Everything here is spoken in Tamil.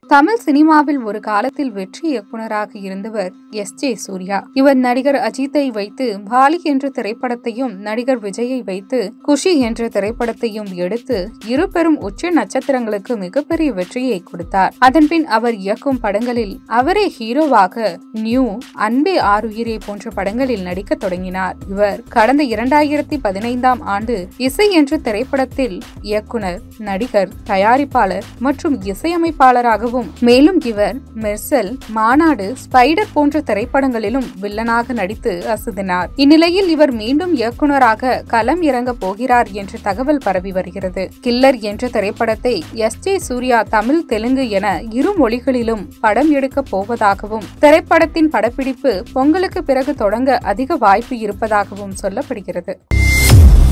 தமிழ் சினிமாவில் ஒரு காலத்தில் வெற்றி இயக்குனராக இருந்தவர் எஸ் ஜே சூர்யா இவர் நடிகர் அஜித்தை வைத்து பாலி என்ற திரைப்படத்தையும் நடிகர் விஜயை வைத்து குஷி என்ற திரைப்படத்தையும் எடுத்து இரு பெரும் உச்ச நட்சத்திரங்களுக்கு மிகப்பெரிய வெற்றியை கொடுத்தார் அதன்பின் அவர் இயக்கும் படங்களில் அவரே ஹீரோவாக நியூ அன்பே ஆறுயிரே போன்ற படங்களில் நடிக்க தொடங்கினார் இவர் கடந்த இரண்டாயிரத்தி பதினைந்தாம் ஆண்டு இசை என்ற திரைப்படத்தில் இயக்குனர் நடிகர் தயாரிப்பாளர் மற்றும் இசையமைப்பாளராகவும் மேலும் இவர் மெர்சல் மாநாடு ஸ்பைடர் போன்ற திரைப்படங்களிலும் வில்லனாக நடித்து அசதினார் இந்நிலையில் இவர் மீண்டும் இயக்குனராக களம் இறங்க போகிறார் என்ற தகவல் பரவி வருகிறது கில்லர் என்ற திரைப்படத்தை எஸ் ஜே சூர்யா தமிழ் தெலுங்கு என இரு மொழிகளிலும் படம் எடுக்க போவதாகவும் திரைப்படத்தின் படப்பிடிப்பு பொங்கலுக்கு பிறகு தொடங்க அதிக வாய்ப்பு இருப்பதாகவும் சொல்லப்படுகிறது